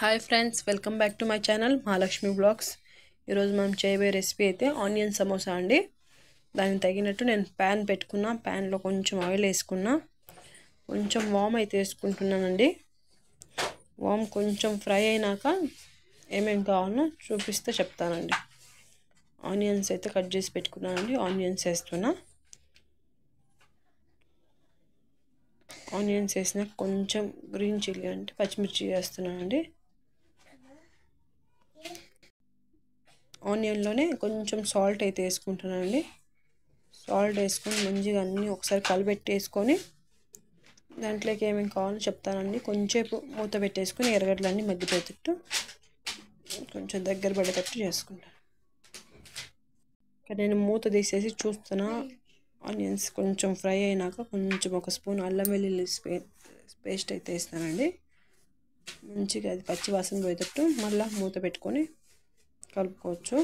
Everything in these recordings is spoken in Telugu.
hi friends welcome back to my channel Mahalakshmi blogs ఈరోజు మనం చేయబోయే రెసిపీ అయితే ఆనియన్ సమోసా అండి దానికి తగినట్టు నేను ప్యాన్ పెట్టుకున్నా ప్యాన్లో కొంచెం ఆయిల్ వేసుకున్నా కొంచెం వామ్ అయితే వేసుకుంటున్నానండి వామ్ కొంచెం ఫ్రై అయినాక ఏమేమి కావాలో చూపిస్తే చెప్తానండి ఆనియన్స్ అయితే కట్ చేసి పెట్టుకున్నానండి ఆనియన్స్ వేస్తున్నా ఆనియన్స్ వేసిన కొంచెం గ్రీన్ చిల్లీ అంటే పచ్చిమిర్చి వేస్తున్నానండి ఆనియన్లోనే కొంచెం సాల్ట్ అయితే వేసుకుంటున్నానండి సాల్ట్ వేసుకొని మంచిగా అన్నీ ఒకసారి కలిపెట్టేసుకొని దాంట్లోకి ఏమేమి కావాలో చెప్తానండి కొంచెంసేపు మూత పెట్టేసుకొని ఎర్రగడ్డలన్నీ మగ్గిపోయేటట్టు కొంచెం దగ్గర పడేటట్టు చేసుకుంటాను ఇక్కడ నేను మూత తీసేసి చూస్తున్నా ఆనియన్స్ కొంచెం ఫ్రై అయినాక కొంచెం ఒక స్పూన్ అల్లం వెల్లుల్లి పేస్ట్ అయితే వేస్తానండి మంచిగా అది పచ్చి వాసన పోయేటట్టు మళ్ళీ మూత పెట్టుకొని కలుపుకోవచ్చు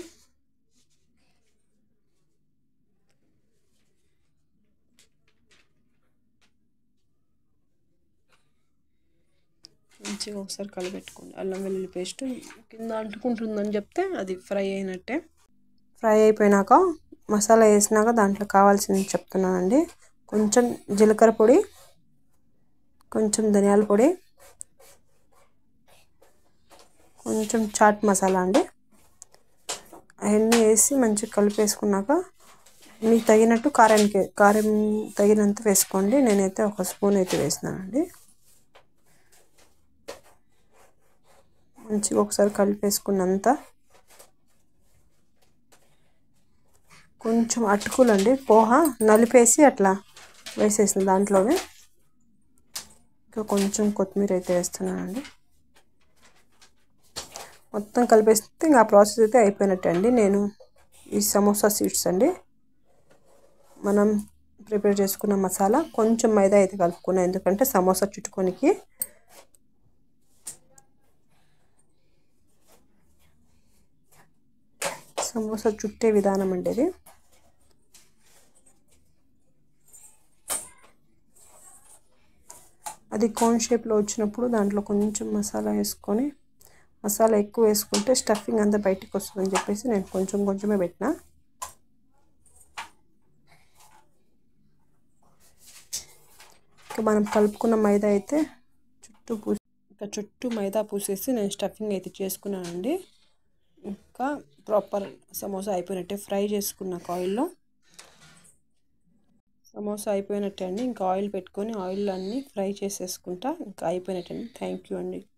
మంచిగా ఒకసారి కలిపెట్టుకోండి అల్లం వెల్లుల్లి పేస్ట్ కింద అంటుకుంటుందని చెప్తే అది ఫ్రై అయినట్టే ఫ్రై అయిపోయినాక మసాలా వేసినాక దాంట్లో కావాల్సింది చెప్తున్నానండి కొంచెం జీలకర్ర పొడి కొంచెం ధనియాల పొడి కొంచెం చాట్ మసాలా అండి అవన్నీ వేసి మంచిగా కలిపేసుకున్నాక మీకు తగినట్టు కారానికి కారం తగినంత వేసుకోండి నేనైతే ఒక స్పూన్ అయితే వేసినానండి మంచిగా ఒకసారి కలిపేసుకున్నంత కొంచెం అటుకులండి పోహ నలిపేసి అట్లా వేసేసిన దాంట్లోనే ఇంకా కొంచెం కొత్తిమీర అయితే వేస్తున్నానండి మొత్తం కలిపేస్తే ఇంకా ఆ ప్రాసెస్ అయితే అయిపోయినట్టే అండి నేను ఈ సమోసా సీడ్స్ అండి మనం ప్రిపేర్ చేసుకున్న మసాలా కొంచెం మైదా అయితే కలుపుకున్నాను ఎందుకంటే సమోసా చుట్టుకొనికి సమోసా చుట్టే విధానం అండి ఇది అది కోన్ షేప్లో వచ్చినప్పుడు దాంట్లో కొంచెం మసాలా వేసుకొని మసాలా ఎక్కువ వేసుకుంటే స్టఫింగ్ అంతా బయటికి వస్తుందని చెప్పేసి నేను కొంచెం కొంచెమే పెట్టిన ఇంకా మనం కలుపుకున్న మైదా అయితే చుట్టూ పూసి ఇంకా చుట్టూ మైదా పూసేసి నేను స్టఫింగ్ అయితే చేసుకున్నానండి ఇంకా ప్రాపర్ సమోసా అయిపోయినట్టే ఫ్రై చేసుకున్న ఆయిల్లో సమోసా అయిపోయినట్టే అండి ఇంకా ఆయిల్ పెట్టుకొని ఆయిల్ అన్నీ ఫ్రై చేసేసుకుంటా ఇంకా అయిపోయినట్టే అండి థ్యాంక్ యూ అండి